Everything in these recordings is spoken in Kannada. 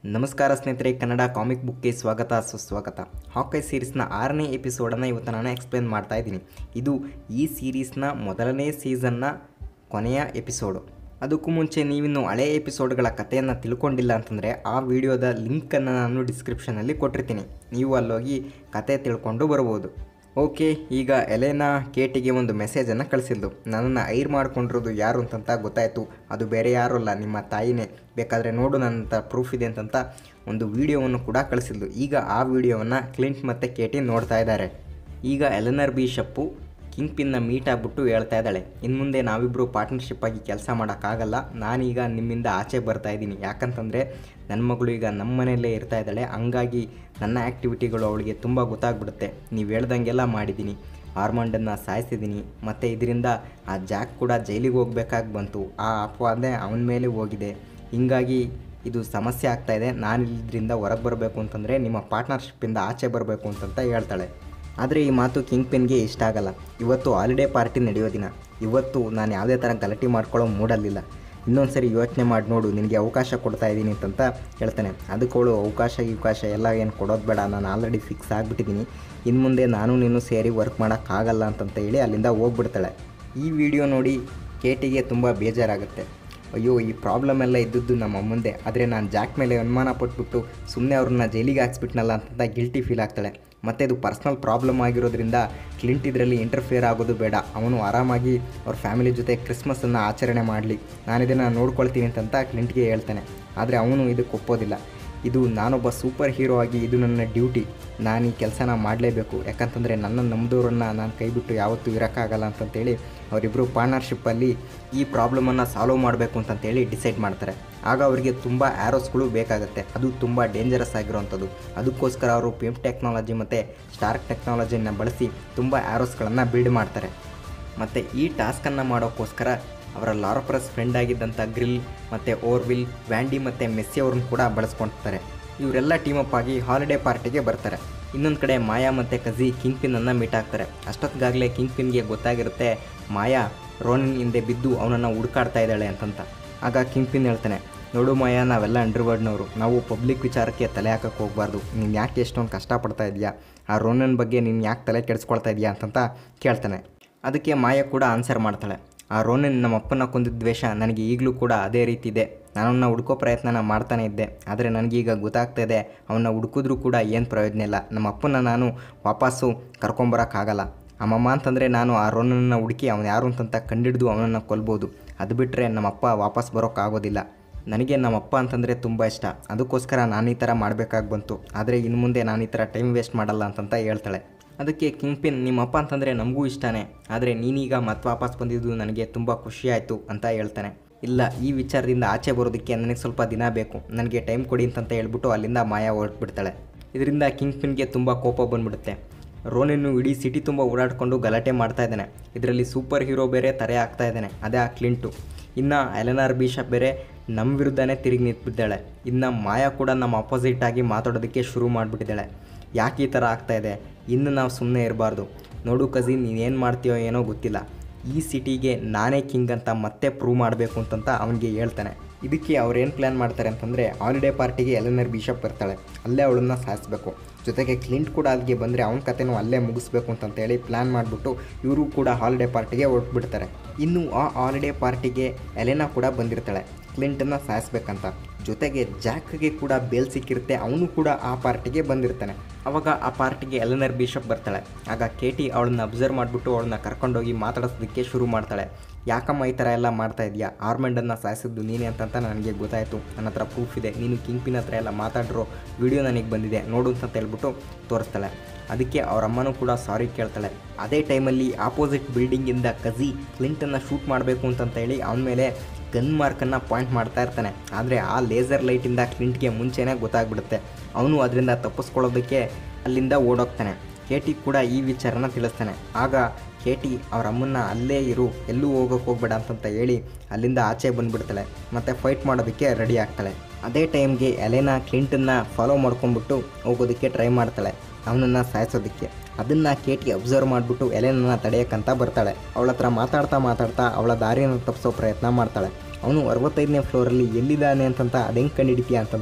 ನಮಸ್ಕಾರ ಸ್ನೇಹಿತರೆ ಕನ್ನಡ ಕಾಮಿಕ್ ಬುಕ್ಗೆ ಸ್ವಾಗತ ಸುಸ್ವಾಗತ ಹಾಕೈ ಸೀರೀಸ್ನ ಆರನೇ ಎಪಿಸೋಡನ್ನು ಇವತ್ತು ನಾನು ಎಕ್ಸ್ಪ್ಲೇನ್ ಮಾಡ್ತಾ ಇದ್ದೀನಿ ಇದು ಈ ಸೀರೀಸ್ನ ಮೊದಲನೇ ಸೀಸನ್ನ ಕೊನೆಯ ಎಪಿಸೋಡು ಅದಕ್ಕೂ ಮುಂಚೆ ನೀವಿನ್ನು ಹಳೆ ಎಪಿಸೋಡ್ಗಳ ಕಥೆಯನ್ನು ತಿಳ್ಕೊಂಡಿಲ್ಲ ಅಂತಂದರೆ ಆ ವಿಡಿಯೋದ ಲಿಂಕನ್ನು ನಾನು ಡಿಸ್ಕ್ರಿಪ್ಷನಲ್ಲಿ ಕೊಟ್ಟಿರ್ತೀನಿ ನೀವು ಅಲ್ಲೋಗಿ ಕತೆ ತಿಳ್ಕೊಂಡು ಬರ್ಬೋದು ಓಕೆ ಈಗ ಎಲೆನಾ ಕೇಟಿಗೆ ಒಂದು ಮೆಸೇಜನ್ನು ಕಳಿಸಿದ್ಲು ನನ್ನನ್ನು ಐರ್ ಮಾಡ್ಕೊಂಡಿರೋದು ಯಾರು ಅಂತಂತ ಗೊತ್ತಾಯಿತು ಅದು ಬೇರೆ ಯಾರೂ ಅಲ್ಲ ನಿಮ್ಮ ತಾಯಿನೇ ಬೇಕಾದರೆ ನೋಡು ನನ್ನ ಹತ್ರ ಪ್ರೂಫ್ ಇದೆ ಅಂತಂತ ಒಂದು ವಿಡಿಯೋವನ್ನು ಕೂಡ ಕಳಿಸಿದ್ಲು ಈಗ ಆ ವಿಡಿಯೋವನ್ನು ಕ್ಲಿಂಟ್ ಮತ್ತು ಕೇಟಿ ನೋಡ್ತಾ ಇದ್ದಾರೆ ಈಗ ಎಲೆನರ್ ಬಿ ಶಪ್ಪು ಕಿಂಗ್ ಪಿನ್ನ ಮೀಟ್ ಆಗಿಬಿಟ್ಟು ಹೇಳ್ತಾ ಇದ್ದಾಳೆ ಇನ್ನು ಮುಂದೆ ನಾವಿಬ್ಬರು ಪಾರ್ಟ್ನರ್ಶಿಪ್ ಆಗಿ ಕೆಲಸ ಮಾಡೋಕ್ಕಾಗಲ್ಲ ನಾನೀಗ ನಿಮ್ಮಿಂದ ಆಚೆ ಬರ್ತಾ ಇದ್ದೀನಿ ಯಾಕಂತಂದರೆ ನನ್ನ ಮಗಳು ಈಗ ನಮ್ಮ ಮನೆಯಲ್ಲೇ ಇರ್ತಾ ಇದ್ದಾಳೆ ಹಂಗಾಗಿ ನನ್ನ ಆ್ಯಕ್ಟಿವಿಟಿಗಳು ಅವಳಿಗೆ ತುಂಬ ಗೊತ್ತಾಗ್ಬಿಡುತ್ತೆ ನೀವು ಹೇಳ್ದಂಗೆಲ್ಲ ಮಾಡಿದ್ದೀನಿ ಆರ್ಮಂಡನ್ನು ಸಾಯಿಸಿದ್ದೀನಿ ಮತ್ತು ಇದರಿಂದ ಆ ಜಾಕ್ ಕೂಡ ಜೈಲಿಗೆ ಹೋಗ್ಬೇಕಾಗಿ ಬಂತು ಆ ಅಪವಾದೆ ಅವನ ಮೇಲೆ ಹೋಗಿದೆ ಹಿಂಗಾಗಿ ಇದು ಸಮಸ್ಯೆ ಆಗ್ತಾ ಇದೆ ನಾನು ಇದರಿಂದ ಹೊರಗೆ ಬರಬೇಕು ಅಂತಂದರೆ ನಿಮ್ಮ ಪಾರ್ಟ್ನರ್ಶಿಪ್ಪಿಂದ ಆಚೆ ಬರಬೇಕು ಅಂತಂತ ಹೇಳ್ತಾಳೆ ಆದರೆ ಈ ಮಾತು ಕಿಂಗ್ ಪಿನ್ಗೆ ಇಷ್ಟ ಆಗಲ್ಲ ಇವತ್ತು ಹಾಲಿಡೇ ಪಾರ್ಟಿ ನಡೆಯೋ ದಿನ ಇವತ್ತು ನಾನು ಯಾವುದೇ ಥರ ಗಲಾಟೆ ಮಾಡ್ಕೊಳ್ಳೋ ಮೂಡಲ್ಲಿಲ್ಲ ಇನ್ನೊಂದು ಸರಿ ಯೋಚನೆ ಮಾಡಿ ನೋಡು ನಿನಗೆ ಅವಕಾಶ ಕೊಡ್ತಾ ಇದ್ದೀನಿ ಅಂತಂತ ಹೇಳ್ತಾನೆ ಅದಕ್ಕೆ ಅವಳು ಅವಕಾಶ ಅವಕಾಶ ಎಲ್ಲ ಏನು ಕೊಡೋದು ಬೇಡ ನಾನು ಆಲ್ರೆಡಿ ಫಿಕ್ಸ್ ಆಗಿಬಿಟ್ಟಿದ್ದೀನಿ ಇನ್ನು ಮುಂದೆ ನಾನು ನೀನು ಸೇರಿ ವರ್ಕ್ ಮಾಡೋಕ್ಕಾಗಲ್ಲ ಅಂತಂತ ಹೇಳಿ ಅಲ್ಲಿಂದ ಹೋಗ್ಬಿಡ್ತಾಳೆ ಈ ವಿಡಿಯೋ ನೋಡಿ ಕೇಟಿಗೆ ತುಂಬ ಬೇಜಾರಾಗುತ್ತೆ ಅಯ್ಯೋ ಈ ಪ್ರಾಬ್ಲಮ್ ಎಲ್ಲ ಇದ್ದದ್ದು ನಮ್ಮ ಮುಂದೆ ಆದರೆ ನಾನು ಜಾಕ್ ಮೇಲೆ ಅನುಮಾನ ಪಟ್ಬಿಟ್ಟು ಸುಮ್ಮನೆ ಅವ್ರನ್ನ ಜೈಲಿಗೆ ಹಾಕ್ಸ್ಬಿಟ್ನಲ್ಲ ಅಂತ ಗಿಲ್ಟಿ ಫೀಲ್ ಆಗ್ತಾಳೆ ಮತ್ತು ಇದು ಪರ್ಸ್ನಲ್ ಪ್ರಾಬ್ಲಮ್ ಆಗಿರೋದ್ರಿಂದ ಕ್ಲಿಂಟ್ ಇದರಲ್ಲಿ ಇಂಟರ್ಫಿಯರ್ ಆಗೋದು ಬೇಡ ಅವನು ಆರಾಮಾಗಿ ಅವ್ರ ಫ್ಯಾಮಿಲಿ ಜೊತೆ ಕ್ರಿಸ್ಮಸನ್ನು ಆಚರಣೆ ಮಾಡಲಿ ನಾನು ಇದನ್ನು ನೋಡ್ಕೊಳ್ತೀನಿ ಅಂತಂತ ಕ್ಲಿಂಟ್ಗೆ ಹೇಳ್ತಾನೆ ಆದರೆ ಅವನು ಇದಕ್ಕೆ ಒಪ್ಪೋದಿಲ್ಲ ಇದು ನಾನೊಬ್ಬ ಸೂಪರ್ ಹೀರೋ ಆಗಿ ಇದು ನನ್ನ ಡ್ಯೂಟಿ ನಾನು ಈ ಕೆಲಸನ ಮಾಡಲೇಬೇಕು ಯಾಕಂತಂದರೆ ನನ್ನ ನಂಬಿದವ್ರನ್ನ ನಾನು ಕೈಬಿಟ್ಟು ಯಾವತ್ತೂ ಇರೋಕ್ಕಾಗಲ್ಲ ಅಂತಂತೇಳಿ ಅವರಿಬ್ಬರು ಪಾರ್ಟ್ನರ್ಶಿಪ್ಪಲ್ಲಿ ಈ ಪ್ರಾಬ್ಲಮನ್ನು ಸಾಲ್ವ್ ಮಾಡಬೇಕು ಅಂತಂತೇಳಿ ಡಿಸೈಡ್ ಮಾಡ್ತಾರೆ ಆಗ ಅವರಿಗೆ ತುಂಬ ಆ್ಯರೋಸ್ಗಳು ಬೇಕಾಗುತ್ತೆ ಅದು ತುಂಬ ಡೇಂಜರಸ್ ಆಗಿರೋವಂಥದ್ದು ಅದಕ್ಕೋಸ್ಕರ ಅವರು ಪಿಮ್ ಟೆಕ್ನಾಲಜಿ ಮತ್ತು ಸ್ಟಾರ್ಕ್ ಟೆಕ್ನಾಲಜಿಯನ್ನು ಬಳಸಿ ತುಂಬ ಆ್ಯರೋಸ್ಗಳನ್ನು ಬಿಲ್ಡ್ ಮಾಡ್ತಾರೆ ಮತ್ತು ಈ ಟಾಸ್ಕನ್ನು ಮಾಡೋಕ್ಕೋಸ್ಕರ ಅವರ ಲಾರಪ್ರಸ್ ಫ್ರೆಂಡ್ ಆಗಿದ್ದಂಥ ಗ್ರಿಲ್ ಮತ್ತು ಓರ್ವಿಲ್ ವ್ಯಾಂಡಿ ಮತ್ತು ಮೆಸ್ಸಿ ಅವ್ರನ್ನ ಕೂಡ ಬಳಸ್ಕೊಳ್ತಾರೆ ಇವರೆಲ್ಲ ಟೀಮಪ್ ಆಗಿ ಹಾಲಿಡೇ ಪಾರ್ಟಿಗೆ ಬರ್ತಾರೆ ಇನ್ನೊಂದು ಕಡೆ ಮಾಯಾ ಮತ್ತು ಕಝಿ ಕಿಂಗ್ ಪಿನ್ನನ್ನು ಮೀಟ್ ಆಗ್ತಾರೆ ಅಷ್ಟೊತ್ತಿಗಾಗಲೇ ಕಿಂಗ್ ಪಿನ್ಗೆ ಗೊತ್ತಾಗಿರುತ್ತೆ ಮಾಯಾ ರೋನಿನ್ ಹಿಂದೆ ಬಿದ್ದು ಅವನನ್ನು ಹುಡುಕಾಡ್ತಾ ಇದ್ದಾಳೆ ಅಂತಂತ ಆಗ ಕಿಂಗ್ ಪಿನ್ ಹೇಳ್ತಾನೆ ನೋಡು ಮಾಯಾ ನಾವೆಲ್ಲ ಅಂಡರ್ವರ್ಡ್ನವರು ನಾವು ಪಬ್ಲಿಕ್ ವಿಚಾರಕ್ಕೆ ತಲೆ ಹಾಕಕ್ಕೆ ಹೋಗಬಾರ್ದು ನೀನು ಯಾಕೆ ಎಷ್ಟೊಂದು ಕಷ್ಟಪಡ್ತಾ ಇದೆಯಾ ಆ ರೋನನ್ ಬಗ್ಗೆ ನೀನು ಯಾಕೆ ತಲೆ ಕೆಡಿಸ್ಕೊಳ್ತಾ ಇದೆಯಾ ಅಂತಂತ ಕೇಳ್ತಾನೆ ಅದಕ್ಕೆ ಮಾಯಾ ಕೂಡ ಆನ್ಸರ್ ಮಾಡ್ತಾಳೆ ಆ ರೋನನ್ ನಮ್ಮ ಅಪ್ಪನ ಕೊಂದಿದ್ದ ದ್ವೇಷ ನನಗೆ ಈಗಲೂ ಕೂಡ ಅದೇ ರೀತಿ ಇದೆ ನಾನವನ್ನ ಹುಡ್ಕೋ ಪ್ರಯತ್ನನ ಮಾಡ್ತಾನೆ ಇದ್ದೆ ಆದರೆ ನನಗೀಗ ಗೊತ್ತಾಗ್ತಾ ಇದೆ ಅವನ್ನ ಹುಡುಕಿದ್ರೂ ಕೂಡ ಏನು ಪ್ರಯೋಜನ ಇಲ್ಲ ನಮ್ಮ ಅಪ್ಪನ ನಾನು ವಾಪಸ್ಸು ಕರ್ಕೊಂಬರೋಕ್ಕಾಗಲ್ಲ ಅಮ್ಮಮ್ಮ ಅಂತಂದರೆ ನಾನು ಆ ರೋನನ್ನ ಹುಡುಕಿ ಅವನು ಯಾರು ಅಂತಂತ ಕಂಡಿಡಿದು ಅವನನ್ನು ಕೊಲ್ಬೋದು ಅದು ಬಿಟ್ಟರೆ ನಮ್ಮಪ್ಪ ವಾಪಸ್ ಬರೋಕ್ಕಾಗೋದಿಲ್ಲ ನನಗೆ ನಮ್ಮಪ್ಪ ಅಂತಂದರೆ ತುಂಬ ಇಷ್ಟ ಅದಕ್ಕೋಸ್ಕರ ನಾನು ಈ ಥರ ಮಾಡಬೇಕಾಗಿ ಬಂತು ಆದರೆ ಇನ್ನು ಮುಂದೆ ನಾನು ಈ ಥರ ಟೈಮ್ ವೇಸ್ಟ್ ಮಾಡಲ್ಲ ಅಂತಂತ ಹೇಳ್ತಾಳೆ ಅದಕ್ಕೆ ಕಿಂಗ್ ಪಿನ್ ನಿಮ್ಮಪ್ಪ ಅಂತಂದರೆ ನಮಗೂ ಇಷ್ಟನೇ ಆದರೆ ನೀನೀಗ ಮತ್ತೆ ವಾಪಸ್ ಬಂದಿದ್ದು ನನಗೆ ತುಂಬ ಖುಷಿ ಆಯಿತು ಅಂತ ಹೇಳ್ತಾನೆ ಇಲ್ಲ ಈ ವಿಚಾರದಿಂದ ಆಚೆ ಬರೋದಕ್ಕೆ ನನಗೆ ಸ್ವಲ್ಪ ದಿನ ಬೇಕು ನನಗೆ ಟೈಮ್ ಕೊಡಿ ಅಂತಂತ ಹೇಳ್ಬಿಟ್ಟು ಅಲ್ಲಿಂದ ಮಾಯಾ ಹೊರಟ್ಬಿಡ್ತಾಳೆ ಇದರಿಂದ ಕಿಂಗ್ ಪಿನ್ಗೆ ತುಂಬ ಕೋಪ ಬಂದ್ಬಿಡುತ್ತೆ ರೋನಿನ್ನು ಇಡೀ ಸಿಟಿ ತುಂಬ ಓಡಾಡಿಕೊಂಡು ಗಲಾಟೆ ಮಾಡ್ತಾ ಇದ್ದಾನೆ ಇದರಲ್ಲಿ ಸೂಪರ್ ಹೀರೋ ಬೇರೆ ತರೆ ಆಗ್ತಾ ಇದ್ದಾನೆ ಅದೇ ಆ ಕ್ಲಿಂಟು ಇನ್ನು ಎಲೆನಾರ್ ಬಿಷಪ್ ಬೇರೆ ನಮ್ಮ ವಿರುದ್ಧನೇ ತಿರುಗಿ ನಿಂತ್ಬಿದ್ದಾಳೆ ಇನ್ನು ಮಾಯಾ ಕೂಡ ನಮ್ಮ ಅಪೋಸಿಟ್ ಆಗಿ ಮಾತಾಡೋದಕ್ಕೆ ಶುರು ಮಾಡಿಬಿಟ್ಟಿದ್ದಾಳೆ ಯಾಕೆ ಈ ಥರ ಆಗ್ತಾ ಇದೆ ಇನ್ನು ನಾವು ಸುಮ್ಮನೆ ಇರಬಾರ್ದು ನೋಡು ಕಝಿನ್ ನೀನೇನು ಮಾಡ್ತೀಯೋ ಏನೋ ಗೊತ್ತಿಲ್ಲ ಈ ಸಿಟಿಗೆ ನಾನೇ ಕಿಂಗ್ ಅಂತ ಮತ್ತೆ ಪ್ರೂವ್ ಮಾಡಬೇಕು ಅಂತಂತ ಅವನಿಗೆ ಹೇಳ್ತಾನೆ ಇದಕ್ಕೆ ಅವ್ರು ಏನು ಪ್ಲ್ಯಾನ್ ಮಾಡ್ತಾರೆ ಅಂತಂದರೆ ಹಾಲಿಡೇ ಪಾರ್ಟಿಗೆ ಎಲೆನರ್ ಬಿಷಪ್ ಬರ್ತಾಳೆ ಅಲ್ಲೇ ಅವಳನ್ನ ಸಾಯಿಸ್ಬೇಕು ಜೊತೆಗೆ ಕ್ಲಿಂಟ್ ಕೂಡ ಅಲ್ಲಿಗೆ ಬಂದರೆ ಅವನ ಕತೆನೂ ಅಲ್ಲೇ ಮುಗಿಸ್ಬೇಕು ಅಂತಂತೇಳಿ ಪ್ಲ್ಯಾನ್ ಮಾಡಿಬಿಟ್ಟು ಇವರು ಕೂಡ ಹಾಲಿಡೇ ಪಾರ್ಟಿಗೆ ಹೊರಟ್ಬಿಡ್ತಾರೆ ಇನ್ನು ಆ ಹಾಲಿಡೇ ಪಾರ್ಟಿಗೆ ಎಲೆನಾ ಕೂಡ ಬಂದಿರ್ತಾಳೆ ಕ್ಲಿಂಟನ್ನು ಸಾಯಿಸ್ಬೇಕಂತ ಜೊತೆಗೆ ಜಾಕ್ಗೆ ಕೂಡ ಬೇಲ್ ಸಿಕ್ಕಿರುತ್ತೆ ಅವನು ಕೂಡ ಆ ಪಾರ್ಟಿಗೆ ಬಂದಿರ್ತಾನೆ ಅವಾಗ ಆ ಪಾರ್ಟಿಗೆ ಎಲೆನರ್ ಬಿಷಪ್ ಬರ್ತಾಳೆ ಆಗ ಕೇಟಿ ಅವಳನ್ನ ಅಬ್ಸರ್ವ್ ಮಾಡಿಬಿಟ್ಟು ಅವಳನ್ನ ಕರ್ಕೊಂಡೋಗಿ ಮಾತಾಡಿಸೋದಕ್ಕೆ ಶುರು ಮಾಡ್ತಾಳೆ ಯಾಕಮ್ಮ ಈ ಥರ ಎಲ್ಲ ಮಾಡ್ತಾ ಇದೆಯಾ ಆರ್ಮೆಂಡನ್ನು ಸಾಯಿಸಿದ್ದು ನೀನೇ ಅಂತಂತ ನನಗೆ ಗೊತ್ತಾಯಿತು ನನ್ನ ಹತ್ರ ಪ್ರೂಫ್ ಇದೆ ನೀನು ಕಿಂಗ್ ಪಿನ್ ಹತ್ರ ಎಲ್ಲ ಮಾತಾಡಿರೋ ವಿಡಿಯೋ ನನಗೆ ಬಂದಿದೆ ನೋಡು ಅಂತ ಹೇಳ್ಬಿಟ್ಟು ತೋರಿಸ್ತಾಳೆ ಅದಕ್ಕೆ ಅವ್ರ ಅಮ್ಮನೂ ಕೂಡ ಸಾರಿ ಕೇಳ್ತಾಳೆ ಅದೇ ಟೈಮಲ್ಲಿ ಆಪೋಸಿಟ್ ಬಿಲ್ಡಿಂಗಿಂದ ಕಝಿ ಕ್ಲಿಂಟನ್ನು ಶೂಟ್ ಮಾಡಬೇಕು ಅಂತಂತ ಹೇಳಿ ಅವನ ಮೇಲೆ ಗನ್ ಮಾರ್ಕನ್ನು ಪಾಯಿಂಟ್ ಮಾಡ್ತಾ ಇರ್ತಾನೆ ಆದರೆ ಆ ಲೇಸರ್ ಲೈಟಿಂದ ಕ್ಲಿಂಟ್ಗೆ ಮುಂಚೆನೇ ಗೊತ್ತಾಗ್ಬಿಡುತ್ತೆ ಅವನು ಅದರಿಂದ ತಪ್ಪಿಸ್ಕೊಳ್ಳೋದಕ್ಕೆ ಅಲ್ಲಿಂದ ಓಡೋಗ್ತಾನೆ ಕೇಟಿ ಕೂಡ ಈ ವಿಚಾರನ ತಿಳಿಸ್ತಾನೆ ಆಗ ಕೇಟಿ ಅವ್ರ ಅಮ್ಮನ್ನ ಅಲ್ಲೇ ಇರು ಎಲ್ಲೂ ಹೋಗೋಕೆ ಹೋಗ್ಬೇಡ ಅಂತಂತ ಹೇಳಿ ಅಲ್ಲಿಂದ ಆಚೆ ಬಂದುಬಿಡ್ತಾಳೆ ಮತ್ತು ಫೈಟ್ ಮಾಡೋದಕ್ಕೆ ರೆಡಿ ಆಗ್ತಾಳೆ ಅದೇ ಟೈಮ್ಗೆ ಎಲೆನಾ ಕ್ಲಿಂಟನ್ನ ಫಾಲೋ ಮಾಡ್ಕೊಂಡ್ಬಿಟ್ಟು ಹೋಗೋದಕ್ಕೆ ಟ್ರೈ ಮಾಡ್ತಾಳೆ ಅವನನ್ನು ಸಾಯಿಸೋದಕ್ಕೆ ಅದನ್ನು ಕೇಟಿ ಅಬ್ಸರ್ವ್ ಮಾಡಿಬಿಟ್ಟು ಎಲೆನನ್ನ ತಡೆಯೋಕ್ಕಂತ ಬರ್ತಾಳೆ ಅವಳ ಹತ್ರ ಮಾತಾಡ್ತಾ ಮಾತಾಡ್ತಾ ಅವಳ ದಾರಿಯನ್ನು ತಪ್ಪಿಸೋ ಪ್ರಯತ್ನ ಮಾಡ್ತಾಳೆ ಅವನು ಅರವತ್ತೈದನೇ ಫ್ಲೋರಲ್ಲಿ ಎಲ್ಲಿದ್ದಾನೆ ಅಂತಂತ ಅದು ಹೆಂಗೆ ಕಂಡಿಡಿತೀಯ ಅಂತಂತ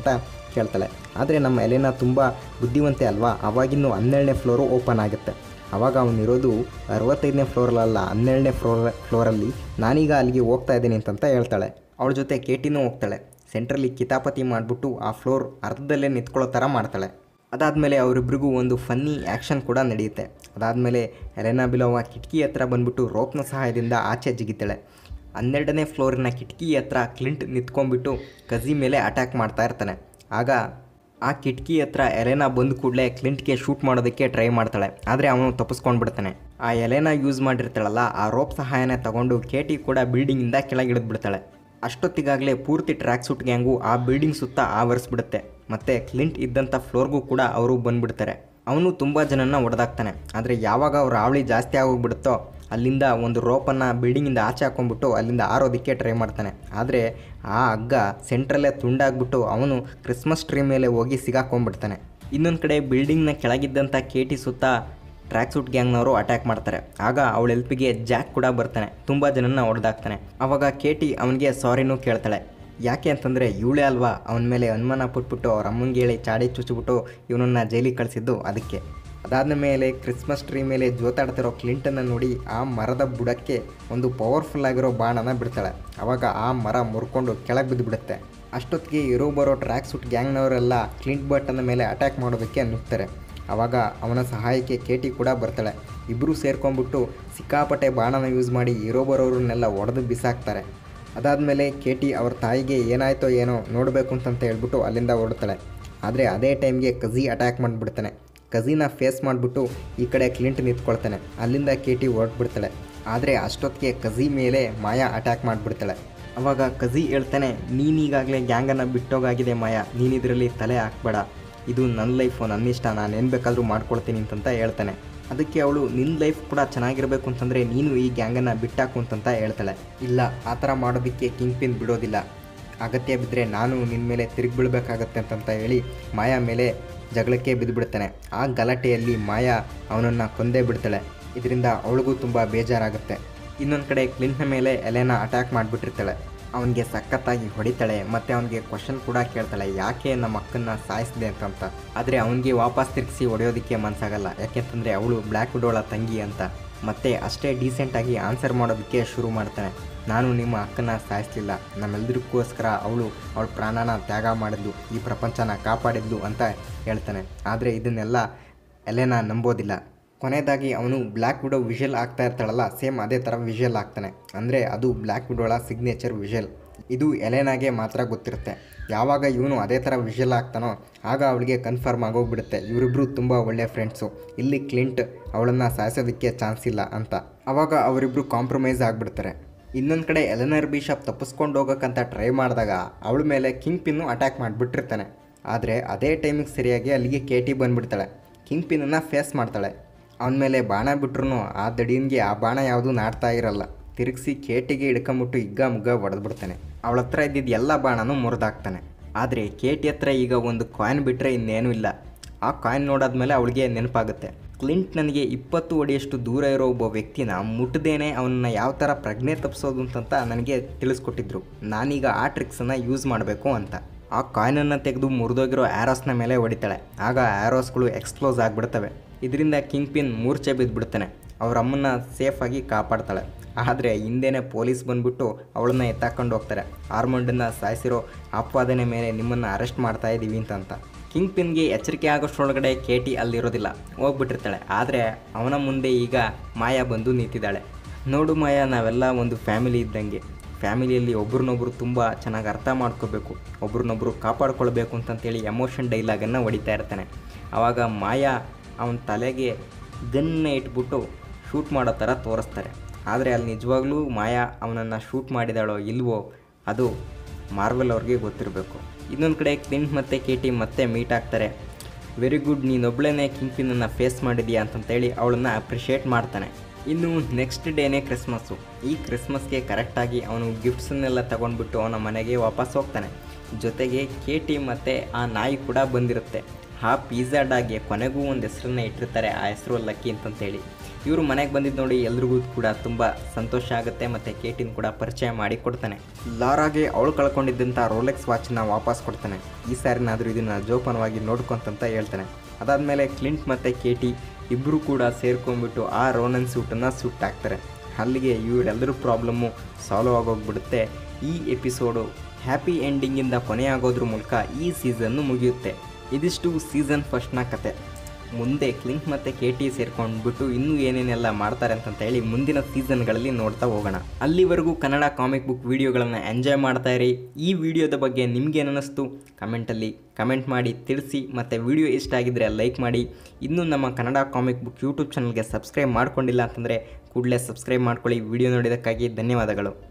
ಕೇಳ್ತಾಳೆ ಆದರೆ ನಮ್ಮ ಎಲೆನಾ ತುಂಬ ಬುದ್ಧಿವಂತೆ ಅಲ್ವಾ ಅವಾಗಿನ್ನೂ ಹನ್ನೆರಡನೇ ಫ್ಲೋರು ಓಪನ್ ಆಗುತ್ತೆ ಆವಾಗ ಅವನಿರೋದು ಅರವತ್ತೈದನೇ ಫ್ಲೋರಲ್ಲ ಹನ್ನೆರಡನೇ ಫ್ಲೋರ್ ಫ್ಲೋರಲ್ಲಿ ನಾನೀಗ ಅಲ್ಲಿಗೆ ಹೋಗ್ತಾ ಇದ್ದೀನಿ ಅಂತಂತ ಹೇಳ್ತಾಳೆ ಅವಳ ಜೊತೆ ಕೇಟಿನೂ ಹೋಗ್ತಾಳೆ ಸೆಂಟ್ರಲ್ಲಿ ಕಿತಾಪತಿ ಮಾಡಿಬಿಟ್ಟು ಆ ಫ್ಲೋರ್ ಅರ್ಧದಲ್ಲೇ ನಿಂತ್ಕೊಳ್ಳೋ ಥರ ಮಾಡ್ತಾಳೆ ಅದಾದಮೇಲೆ ಅವರಿಬ್ಬರಿಗೂ ಒಂದು ಫನ್ನಿ ಆ್ಯಕ್ಷನ್ ಕೂಡ ನಡೆಯುತ್ತೆ ಅದಾದಮೇಲೆ ಎಲೆನಾ ಬಿಲೋವ ಕಿಟಕಿ ಹತ್ರ ಬಂದ್ಬಿಟ್ಟು ರೋಪ್ನ ಸಹಾಯದಿಂದ ಆಚೆ ಜಿಗಿತಾಳೆ ಹನ್ನೆರಡನೇ ಫ್ಲೋರಿನ ಕಿಟಕಿ ಹತ್ರ ಕ್ಲಿಂಟ್ ನಿಂತ್ಕೊಂಡ್ಬಿಟ್ಟು ಕಜಿ ಮೇಲೆ ಅಟ್ಯಾಕ್ ಮಾಡ್ತಾ ಇರ್ತಾನೆ ಆಗ ಆ ಕಿಟಕಿ ಹತ್ರ ಎಲೆನಾ ಬಂದ ಕೂಡಲೇ ಕ್ಲಿಂಟ್ಗೆ ಶೂಟ್ ಮಾಡೋದಕ್ಕೆ ಟ್ರೈ ಮಾಡ್ತಾಳೆ ಆದರೆ ಅವನು ತಪ್ಪಿಸ್ಕೊಂಡು ಬಿಡ್ತಾನೆ ಆ ಎಲೆನಾ ಯೂಸ್ ಮಾಡಿರ್ತಾಳಲ್ಲ ಆ ರೋಪ್ ಸಹಾಯನ ತಗೊಂಡು ಕೇಟಿ ಕೂಡ ಬಿಲ್ಡಿಂಗಿಂದ ಕೆಳಗಿಳಿದು ಬಿಡ್ತಾಳೆ ಅಷ್ಟೊತ್ತಿಗಾಗಲೇ ಪೂರ್ತಿ ಟ್ರ್ಯಾಕ್ ಸೂಟ್ ಗ್ಯಾಂಗು ಆ ಬಿಲ್ಡಿಂಗ್ ಸುತ್ತ ಆವರಿಸ್ಬಿಡುತ್ತೆ ಮತ್ತು ಕ್ಲಿಂಟ್ ಇದ್ದಂಥ ಫ್ಲೋರ್ಗೂ ಕೂಡ ಅವರು ಬಂದ್ಬಿಡ್ತಾರೆ ಅವನು ತುಂಬ ಜನನ ಹೊಡೆದಾಕ್ತಾನೆ ಆದರೆ ಯಾವಾಗ ಅವ್ರ ಆವಳಿ ಜಾಸ್ತಿ ಆಗೋಗ್ಬಿಡುತ್ತೋ ಅಲ್ಲಿಂದ ಒಂದು ರೋಪನ್ನು ಬಿಲ್ಡಿಂಗಿಂದ ಆಚೆ ಹಾಕೊಂಡ್ಬಿಟ್ಟು ಅಲ್ಲಿಂದ ಆರೋದಕ್ಕೆ ಟ್ರೈ ಮಾಡ್ತಾನೆ ಆದರೆ ಆ ಹಗ್ಗ ಸೆಂಟ್ರಲ್ಲೇ ತುಂಡಾಗ್ಬಿಟ್ಟು ಅವನು ಕ್ರಿಸ್ಮಸ್ ಟ್ರೀ ಮೇಲೆ ಹೋಗಿ ಸಿಗಾಕೊಂಡ್ಬಿಡ್ತಾನೆ ಇನ್ನೊಂದು ಕಡೆ ಬಿಲ್ಡಿಂಗ್ನ ಕೆಳಗಿದ್ದಂಥ ಕೇಟಿ ಸುತ್ತ ಟ್ರ್ಯಾಕ್ ಸೂಟ್ ಗ್ಯಾಂಗ್ನವರು ಅಟ್ಯಾಕ್ ಮಾಡ್ತಾರೆ ಆಗ ಅವಳ ಹೆಲ್ಪಿಗೆ ಜಾಕ್ ಕೂಡ ಬರ್ತಾನೆ ತುಂಬ ಜನನ ಹೊಡೆದಾಕ್ತಾನೆ ಆವಾಗ ಕೇಟಿ ಅವನಿಗೆ ಸಾರಿನೂ ಕೇಳ್ತಾಳೆ ಯಾಕೆ ಅಂತಂದರೆ ಇವಳೇ ಅಲ್ವಾ ಅವನ ಮೇಲೆ ಅನುಮಾನ ಪಟ್ಬಿಟ್ಟು ಅವ್ರ ಅಮ್ಮಂಗೆ ಹೇಳಿ ಚಾಡಿ ಚುಚ್ಚಿಬಿಟ್ಟು ಇವನನ್ನು ಜೈಲಿಗೆ ಕಳಿಸಿದ್ದು ಅದಕ್ಕೆ ಅದಾದ ಮೇಲೆ ಕ್ರಿಸ್ಮಸ್ ಟ್ರೀ ಮೇಲೆ ಜೋತಾಡ್ತಿರೋ ಕ್ಲಿಂಟನ್ನ ನೋಡಿ ಆ ಮರದ ಬುಡಕ್ಕೆ ಒಂದು ಪವರ್ಫುಲ್ ಆಗಿರೋ ಬಾಣನ ಬಿಡ್ತಾಳೆ ಆವಾಗ ಆ ಮರ ಮುರ್ಕೊಂಡು ಕೆಳಗೆ ಬಿದ್ದುಬಿಡುತ್ತೆ ಅಷ್ಟೊತ್ತಿಗೆ ಇರೋ ಬರೋ ಟ್ರ್ಯಾಕ್ ಸೂಟ್ ಗ್ಯಾಂಗ್ನವರೆಲ್ಲ ಕ್ಲಿಂಟ್ ಬಟನ್ನ ಮೇಲೆ ಅಟ್ಯಾಕ್ ಮಾಡೋದಕ್ಕೆ ನುಗ್ತಾರೆ ಆವಾಗ ಅವನ ಸಹಾಯಕ್ಕೆ ಕೇಟಿ ಕೂಡ ಬರ್ತಾಳೆ ಇಬ್ಬರು ಸೇರ್ಕೊಂಡ್ಬಿಟ್ಟು ಸಿಕ್ಕಾಪಟ್ಟೆ ಬಾಣನ ಯೂಸ್ ಮಾಡಿ ಇರೋ ಬರೋರನ್ನೆಲ್ಲ ಒಡೆದು ಬಿಸಾಕ್ತಾರೆ ಅದಾದಮೇಲೆ ಕೇಟಿ ಅವ್ರ ತಾಯಿಗೆ ಏನಾಯ್ತೋ ಏನೋ ನೋಡಬೇಕು ಅಂತಂತ ಹೇಳ್ಬಿಟ್ಟು ಅಲ್ಲಿಂದ ಹೊರಡ್ತಾಳೆ ಆದರೆ ಅದೇ ಟೈಮ್ಗೆ ಕಝಿ ಅಟ್ಯಾಕ್ ಮಾಡಿಬಿಡ್ತಾನೆ ಕಝಿನ ಫೇಸ್ ಮಾಡಿಬಿಟ್ಟು ಈ ಕಡೆ ಕ್ಲಿಂಟ್ ನಿಂತ್ಕೊಳ್ತಾನೆ ಅಲ್ಲಿಂದ ಕೇಟಿ ಹೊರಟ್ಬಿಡ್ತಾಳೆ ಆದರೆ ಅಷ್ಟೊತ್ತಿಗೆ ಕಝಿ ಮೇಲೆ ಮಾಯಾ ಅಟ್ಯಾಕ್ ಮಾಡಿಬಿಡ್ತಾಳೆ ಅವಾಗ ಕಝಿ ಹೇಳ್ತಾನೆ ನೀನೀಗಾಗಲೇ ಗ್ಯಾಂಗನ್ನು ಬಿಟ್ಟೋಗಾಗಿದೆ ಮಾಯಾ ನೀನಿದರಲ್ಲಿ ತಲೆ ಹಾಕ್ಬೇಡ ಇದು ನನ್ನ ಲೈಫು ನನ್ನ ಇಷ್ಟ ನಾನು ಏನು ಬೇಕಾದರೂ ಮಾಡ್ಕೊಳ್ತೀನಿ ಅಂತಂತ ಹೇಳ್ತಾನೆ ಅದಕ್ಕೆ ಅವಳು ನಿನ್ನ ಲೈಫ್ ಕೂಡ ಚೆನ್ನಾಗಿರಬೇಕು ಅಂತಂದರೆ ನೀನು ಈ ಗ್ಯಾಂಗನ್ನು ಬಿಟ್ಟಾಕು ಅಂತಂತ ಹೇಳ್ತಾಳೆ ಇಲ್ಲ ಆ ಥರ ಮಾಡೋದಕ್ಕೆ ಕಿಂಗ್ ಪಿನ್ ಬಿಡೋದಿಲ್ಲ ಅಗತ್ಯ ಬಿದ್ದರೆ ನಾನು ನಿನ್ನ ಮೇಲೆ ತಿರುಗಿ ಬೀಳಬೇಕಾಗತ್ತೆ ಅಂತಂತ ಹೇಳಿ ಮಾಯಾ ಮೇಲೆ ಜಗಳಕ್ಕೆ ಬಿದ್ದುಬಿಡ್ತಾನೆ ಆ ಗಲಾಟೆಯಲ್ಲಿ ಮಾಯಾ ಅವನನ್ನು ಕೊಂದೇ ಬಿಡ್ತಾಳೆ ಇದರಿಂದ ಅವಳಿಗೂ ತುಂಬ ಬೇಜಾರಾಗುತ್ತೆ ಇನ್ನೊಂದು ಕಡೆ ಕ್ಲಿಂಟ್ನ ಮೇಲೆ ಎಲೆನ ಅಟ್ಯಾಕ್ ಮಾಡಿಬಿಟ್ಟಿರ್ತಾಳೆ ಅವನಿಗೆ ಸಖತ್ತಾಗಿ ಹೊಡಿತಾಳೆ ಮತ್ತು ಅವನಿಗೆ ಕ್ವಶನ್ ಕೂಡ ಕೇಳ್ತಾಳೆ ಯಾಕೆ ನಮ್ಮ ಅಕ್ಕನ್ನ ಸಾಯಿಸಿದೆ ಅಂತಂತ ಆದರೆ ಅವನಿಗೆ ವಾಪಸ್ ತಿರುಗಿಸಿ ಹೊಡೆಯೋದಕ್ಕೆ ಮನಸ್ಸಾಗಲ್ಲ ಯಾಕೆಂತಂದರೆ ಅವಳು ಬ್ಲ್ಯಾಕ್ ವಿಡೋಳ ತಂಗಿ ಅಂತ ಮತ್ತೆ ಅಷ್ಟೇ ಡೀಸೆಂಟಾಗಿ ಆನ್ಸರ್ ಮಾಡೋದಕ್ಕೆ ಶುರು ಮಾಡ್ತಾನೆ ನಾನು ನಿಮ್ಮ ಅಕ್ಕನ ಸಾಯಿಸಲಿಲ್ಲ ನಮ್ಮೆಲ್ಲರಿಗೋಸ್ಕರ ಅವಳು ಅವಳ ಪ್ರಾಣನ ತ್ಯಾಗ ಮಾಡಿದ್ಲು ಈ ಪ್ರಪಂಚನ ಕಾಪಾಡಿದ್ಲು ಅಂತ ಹೇಳ್ತಾನೆ ಆದರೆ ಇದನ್ನೆಲ್ಲ ಎಲೆನ ನಂಬೋದಿಲ್ಲ ಕೊನೆಯದಾಗಿ ಅವನು ಬ್ಲ್ಯಾಕ್ ವಿಡೋ ವಿಷಲ್ ಆಗ್ತಾ ಇರ್ತಾಳಲ್ಲ ಸೇಮ್ ಅದೇ ಥರ ವಿಷಲ್ ಆಗ್ತಾನೆ ಅಂದರೆ ಅದು ಬ್ಲ್ಯಾಕ್ ವಿಡೋಳ ಸಿಗ್ನೇಚರ್ ವಿಷಲ್ ಇದು ಎಲೆನಾಗೆ ಮಾತ್ರ ಗೊತ್ತಿರುತ್ತೆ ಯಾವಾಗ ಇವನು ಅದೇ ಥರ ವಿಷಲ್ ಆಗ್ತಾನೋ ಆಗ ಅವಳಿಗೆ ಕನ್ಫರ್ಮ್ ಆಗೋಗ್ಬಿಡುತ್ತೆ ಇವರಿಬ್ಬರು ತುಂಬ ಒಳ್ಳೆಯ ಫ್ರೆಂಡ್ಸು ಇಲ್ಲಿ ಕ್ಲಿಂಟ್ ಅವಳನ್ನು ಸಾಯಿಸೋದಕ್ಕೆ ಚಾನ್ಸ್ ಇಲ್ಲ ಅಂತ ಆವಾಗ ಅವರಿಬ್ಬರು ಕಾಂಪ್ರಮೈಸ್ ಆಗಿಬಿಡ್ತಾರೆ ಇನ್ನೊಂದು ಕಡೆ ಎಲೆನರ್ ಬಿಷಪ್ ತಪ್ಪಿಸ್ಕೊಂಡು ಹೋಗೋಕ್ಕಂತ ಟ್ರೈ ಮಾಡಿದಾಗ ಅವಳ ಮೇಲೆ ಕಿಂಗ್ ಪಿನ್ನು ಅಟ್ಯಾಕ್ ಮಾಡಿಬಿಟ್ಟಿರ್ತಾನೆ ಆದರೆ ಅದೇ ಟೈಮಿಗೆ ಸರಿಯಾಗಿ ಅಲ್ಲಿಗೆ ಕೇಟಿ ಬಂದುಬಿಡ್ತಾಳೆ ಕಿಂಗ್ ಪಿನ್ನನ್ನು ಫೇಸ್ ಮಾಡ್ತಾಳೆ ಅವನ ಮೇಲೆ ಬಾಣ ಬಿಟ್ರು ಆ ದಡಿಯನ್ಗೆ ಆ ಬಾಣ ಯಾವುದೂ ನಾಡ್ತಾ ಇರಲ್ಲ ತಿರುಗಿಸಿ ಕೇಟಿಗೆ ಹಿಡ್ಕೊಂಬಿಟ್ಟು ಇಗ್ಗ ಮುಗ್ಗ ಹೊಡೆದ್ಬಿಡ್ತಾನೆ ಅವಳ ಹತ್ರ ಇದ್ದಿದ್ದು ಎಲ್ಲ ಬಾಣನೂ ಮುರಿದಾಕ್ತಾನೆ ಆದರೆ ಕೇಟಿ ಹತ್ರ ಈಗ ಒಂದು ಕಾಯಿನ್ ಬಿಟ್ಟರೆ ಇನ್ನೇನೂ ಇಲ್ಲ ಆ ಕಾಯಿನ್ ನೋಡಾದ್ಮೇಲೆ ಅವಳಿಗೆ ನೆನಪಾಗುತ್ತೆ ಕ್ಲಿಂಟ್ ನನಗೆ ಇಪ್ಪತ್ತು ಅಡಿಯಷ್ಟು ದೂರ ಇರೋ ಒಬ್ಬ ವ್ಯಕ್ತಿನ ಮುಟ್ಟದೇನೆ ಅವನನ್ನ ಯಾವ ಥರ ಪ್ರಜ್ಞೆ ತಪ್ಪಿಸೋದು ಅಂತಂತ ನನಗೆ ತಿಳಿಸ್ಕೊಟ್ಟಿದ್ರು ನಾನೀಗ ಆ ಟ್ರಿಕ್ಸನ್ನು ಯೂಸ್ ಮಾಡಬೇಕು ಅಂತ ಆ ಕಾಯಿನನ್ನು ತೆಗೆದು ಮುರಿದೋಗಿರೋ ಆ್ಯರೋಸ್ನ ಮೇಲೆ ಹೊಡಿತಾಳೆ ಆಗ ಆ್ಯರೋಸ್ಗಳು ಎಕ್ಸ್ಪ್ಲೋಸ್ ಆಗಿಬಿಡ್ತವೆ ಇದರಿಂದ ಕಿಂಗ್ ಪಿನ್ ಮೂರ್ಛೆ ಬಿದ್ದುಬಿಡ್ತಾನೆ ಅವ್ರ ಅಮ್ಮನ್ನ ಸೇಫಾಗಿ ಕಾಪಾಡ್ತಾಳೆ ಆದರೆ ಹಿಂದೆನೇ ಪೊಲೀಸ್ ಬಂದ್ಬಿಟ್ಟು ಅವಳನ್ನ ಎತ್ತಾಕೊಂಡು ಹೋಗ್ತಾರೆ ಆರ್ಮಂಡನ್ನು ಸಾಯಿಸಿರೋ ಆಪಾದನೆ ಮೇಲೆ ನಿಮ್ಮನ್ನು ಅರೆಸ್ಟ್ ಮಾಡ್ತಾ ಇದ್ದೀವಿ ಅಂತಂತ ಕಿಂಗ್ ಪಿನ್ಗೆ ಎಚ್ಚರಿಕೆ ಆಗೋಷ್ಟರೊಳಗಡೆ ಕೇಟಿ ಅಲ್ಲಿರೋದಿಲ್ಲ ಹೋಗ್ಬಿಟ್ಟಿರ್ತಾಳೆ ಆದರೆ ಅವನ ಮುಂದೆ ಈಗ ಮಾಯಾ ಬಂದು ನಿಂತಿದ್ದಾಳೆ ನೋಡು ಮಾಯಾ ನಾವೆಲ್ಲ ಒಂದು ಫ್ಯಾಮಿಲಿ ಇದ್ದಂಗೆ ಫ್ಯಾಮಿಲಿಯಲ್ಲಿ ಒಬ್ರನ್ನೊಬ್ರು ತುಂಬ ಚೆನ್ನಾಗಿ ಅರ್ಥ ಮಾಡ್ಕೋಬೇಕು ಒಬ್ರನ್ನೊಬ್ರು ಕಾಪಾಡ್ಕೊಳ್ಬೇಕು ಅಂತಂತೇಳಿ ಎಮೋಷನ್ ಡೈಲಾಗನ್ನು ಹೊಡಿತಾ ಇರ್ತಾನೆ ಆವಾಗ ಮಾಯಾ ಅವನ ತಲೆಗೆ ಗನ್ನ ಇಟ್ಬಿಟ್ಟು ಶೂಟ್ ಮಾಡೋ ಥರ ತೋರಿಸ್ತಾರೆ ಆದರೆ ಅಲ್ಲಿ ನಿಜವಾಗ್ಲೂ ಮಾಯಾ ಅವನನ್ನು ಶೂಟ್ ಮಾಡಿದಾಳೋ ಇಲ್ವೋ ಅದು ಮಾರ್ವೆಲ್ ಅವ್ರಿಗೆ ಗೊತ್ತಿರಬೇಕು ಇನ್ನೊಂದು ಕಡೆ ಕ್ಲಿಂಟ್ ಮತ್ತು ಕೇಟಿ ಮತ್ತೆ ಮೀಟ್ ಆಗ್ತಾರೆ ವೆರಿ ಗುಡ್ ನೀನೊಬ್ಳೇ ಕಿಂಗ್ ಪಿನ್ನನ್ನು ಫೇಸ್ ಮಾಡಿದೀಯಾ ಅಂತಂತೇಳಿ ಅವಳನ್ನು ಅಪ್ರಿಷಿಯೇಟ್ ಮಾಡ್ತಾನೆ ಇನ್ನು ನೆಕ್ಸ್ಟ್ ಡೇನೇ ಕ್ರಿಸ್ಮಸ್ಸು ಈ ಕ್ರಿಸ್ಮಸ್ಗೆ ಕರೆಕ್ಟಾಗಿ ಅವನು ಗಿಫ್ಟ್ಸನ್ನೆಲ್ಲ ತಗೊಂಡ್ಬಿಟ್ಟು ಅವನ ಮನೆಗೆ ವಾಪಸ್ ಹೋಗ್ತಾನೆ ಜೊತೆಗೆ ಕೇಟಿ ಮತ್ತು ಆ ನಾಯಿ ಕೂಡ ಬಂದಿರುತ್ತೆ ಆ ಪಿಜ್ಜಾ ಡಾಗ್ಗೆ ಕೊನೆಗೂ ಒಂದು ಹೆಸರನ್ನ ಇಟ್ಟಿರ್ತಾರೆ ಆ ಹೆಸರು ಲಕ್ಕಿ ಅಂತಂತೇಳಿ ಇವರು ಮನೆಗೆ ಬಂದಿದ್ದು ನೋಡಿ ಎಲ್ರಿಗೂ ಕೂಡ ತುಂಬ ಸಂತೋಷ ಆಗುತ್ತೆ ಮತ್ತು ಕೇಟಿನ ಕೂಡ ಪರಿಚಯ ಮಾಡಿ ಕೊಡ್ತಾನೆ ಲಾರಾಗೆ ಅವಳು ಕಳ್ಕೊಂಡಿದ್ದಂಥ ರೋಲೆಕ್ಸ್ ವಾಚನ್ನ ವಾಪಸ್ ಕೊಡ್ತಾನೆ ಈ ಸಾರಿನಾದರೂ ಇದನ್ನು ಜೋಪಾನವಾಗಿ ನೋಡ್ಕೊಂತಂತ ಹೇಳ್ತಾನೆ ಅದಾದಮೇಲೆ ಕ್ಲಿಂಟ್ ಮತ್ತು ಕೇಟಿ ಇಬ್ಬರು ಕೂಡ ಸೇರ್ಕೊಂಡ್ಬಿಟ್ಟು ಆ ರೋನನ್ ಸೂಟನ್ನು ಸುಟ್ಟಾಕ್ತಾರೆ ಅಲ್ಲಿಗೆ ಇವರೆಲ್ಲರೂ ಪ್ರಾಬ್ಲಮ್ಮು ಸಾಲ್ವ್ ಆಗೋಗ್ಬಿಡುತ್ತೆ ಈ ಎಪಿಸೋಡು ಹ್ಯಾಪಿ ಎಂಡಿಂಗಿಂದ ಕೊನೆಯಾಗೋದ್ರ ಮೂಲಕ ಈ ಸೀಸನ್ನು ಮುಗಿಯುತ್ತೆ ಇದಿಷ್ಟು ಸೀಸನ್ ಫಸ್ಟ್ನ ಕತೆ ಮುಂದೆ ಕ್ಲಿಂಟ್ ಮತ್ತು ಕೆ ಟಿ ಸೇರ್ಕೊಂಡ್ಬಿಟ್ಟು ಇನ್ನೂ ಏನೇನೆಲ್ಲ ಮಾಡ್ತಾರೆ ಅಂತ ಹೇಳಿ ಮುಂದಿನ ಸೀಸನ್ಗಳಲ್ಲಿ ನೋಡ್ತಾ ಹೋಗೋಣ ಅಲ್ಲಿವರೆಗೂ ಕನ್ನಡ ಕಾಮಿಕ್ ಬುಕ್ ವೀಡಿಯೋಗಳನ್ನು ಎಂಜಾಯ್ ಮಾಡ್ತಾ ಇರಿ ಈ ವಿಡಿಯೋದ ಬಗ್ಗೆ ನಿಮ್ಗೇನಿಸ್ತು ಕಮೆಂಟಲ್ಲಿ ಕಮೆಂಟ್ ಮಾಡಿ ತಿಳಿಸಿ ಮತ್ತು ವಿಡಿಯೋ ಇಷ್ಟ ಆಗಿದ್ದರೆ ಲೈಕ್ ಮಾಡಿ ಇನ್ನೂ ನಮ್ಮ ಕನ್ನಡ ಕಾಮಿಕ್ ಬುಕ್ ಯೂಟ್ಯೂಬ್ ಚಾನಲ್ಗೆ ಸಬ್ಸ್ಕ್ರೈಬ್ ಮಾಡ್ಕೊಂಡಿಲ್ಲ ಅಂತಂದರೆ ಕೂಡಲೇ ಸಬ್ಸ್ಕ್ರೈಬ್ ಮಾಡ್ಕೊಳ್ಳಿ ವಿಡಿಯೋ ನೋಡಿದ್ದಕ್ಕಾಗಿ ಧನ್ಯವಾದಗಳು